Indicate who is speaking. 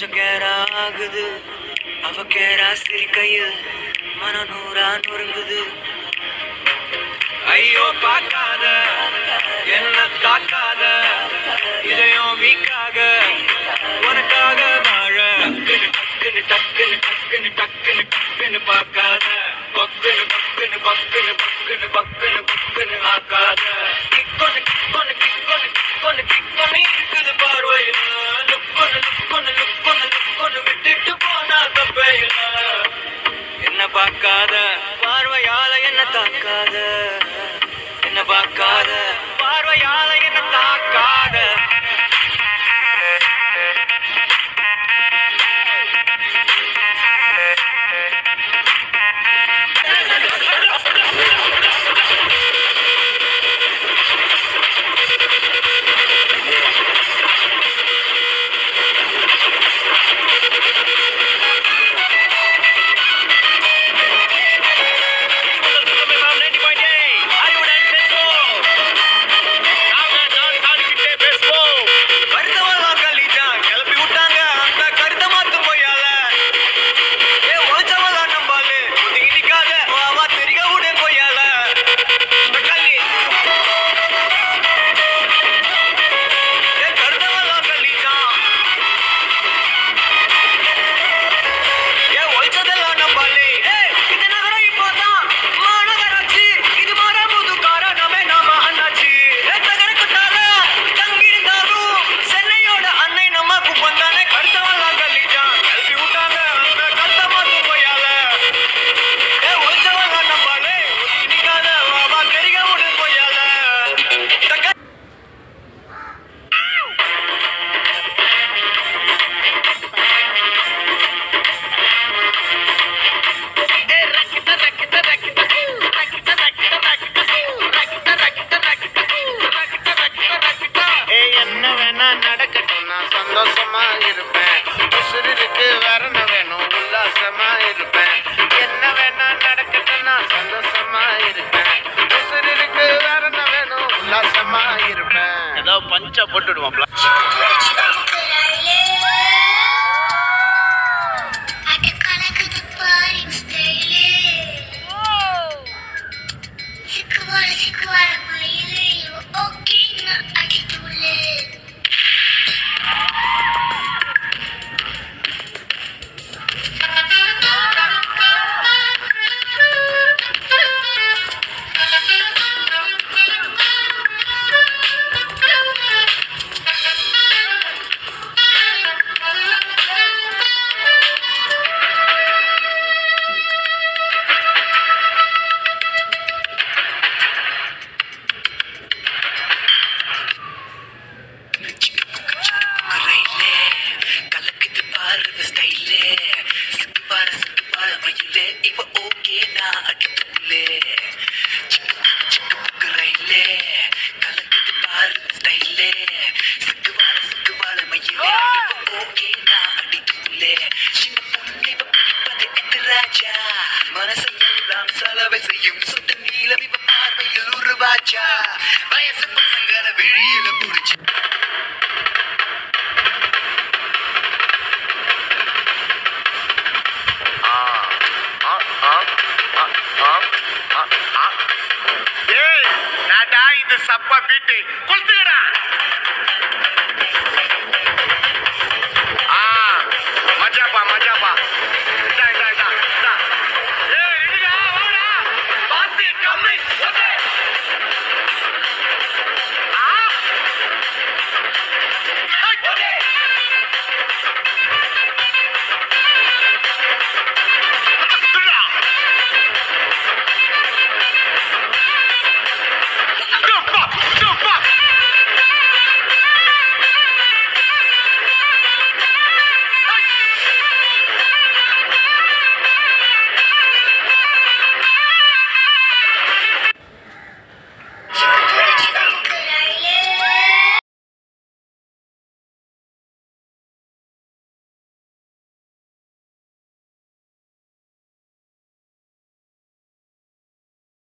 Speaker 1: கேரா ஆகுது அவ கேரா சிரிக்கையில் மன நூறா நொறுங்குது ஐயோ பார்க்காத என்ன தாக்காத இதயம் வீக்காக உனக்காக வாழ டக்குனு டக்குனு டக்குனு டக்குனு டக்குனு பார்க்காத பக்குனு பக்குனு பக்குனு பக்குனு பக்குனு பக்குனு ஆக்காத கிக்கொன்னு கிக்கொன்னு கிக்கொன்னு கிக்கொன்னு கிக்கொன்னு இருக்குது பார்வையில லுக்கொன்னு லுக்கொன்னு லுக்கொன்னு லுக்கொன்னு விட்டுட்டு போனா தப்பையில என்ன பார்க்காத பார்வையால என்ன தாக்காத என்ன பார்க்காத பார்வையால என்ன தாக்காத கருத்தவெல்லாம் கள்ளிட்டான், கிளப்பி விட்டாங்க அந்த கருத்தை மாத்தும் பொய்யால. ஏ, உழைச்சவெல்லாம் நம்பாளு, ஒதுங்கி நிக்காத, வா, வா, தெரிக விடு பொய்யால. கள்ளி. ஏ, கருத்தவெல்லாம் கள்ளிட்டான். ஏ, உழைச்சதெல்லாம் நம்பாளு. ஏய், இந்த நகரம் இப்போதான் மாநகராட்சி. இது மாறா புது காரணமே நாம அண்ணாச்சி. ஏ, தகரக்குட்டால தங்கியிருந்தாலும் சென்னையோட அன்னை நம்ம குப்பந்தானே கருத்தவெல்லாம் கள்ளிட்டான். கிளப்பி விட்டாங்க அந்த கருத்தை மாத்தும் பொய்யால. ஏ, உழைச்சவெல்லாம் நம்பாளு, ஒதுங்கி நிக்காத, வா, வா, தெரிக விடு பொய்யால. தக்க-
Speaker 2: ஏய் என்ன வேணா நடக்கட்டும் நான் சந்தோஷமா இருப்பேன் உசுருக்கு வரண வேணும் உல்லாசமா இருப்பேன் என்ன வேணா நடக்கட்டும் நான் சந்தோஷமா இருப்பேன் உசுருக்கு வரண வேணும் உல்லாசமா இருப்பேன் ஏதோ பஞ்சா போட்டுடுவோம்
Speaker 1: ரயிலே கலக்குது பாரு ஸ்டைலே சிக்கு பார சிக்கு பார மயிலே இப்ப ஓகே நான் அடித்துள்ளே சிக்கு ரயிலே கலக்குது பாரு ஸ்டைலே சிக்கு பார சிக்கு பார மயிலே இப்ப ஓகே நான் அடித்துள்ளே சின்ன பொண்ணை பிடிப்பது எந்த ராஜா மனசை எல்லாம் சலவை செய்யும் சொட்டு நீளம் இவ பார்வையில் உருவாச்சா வயசு பசங்களை வெளியில புடிச்சு
Speaker 2: ஏய் நாடா இது சப்பா பீட்டு கொளுத்து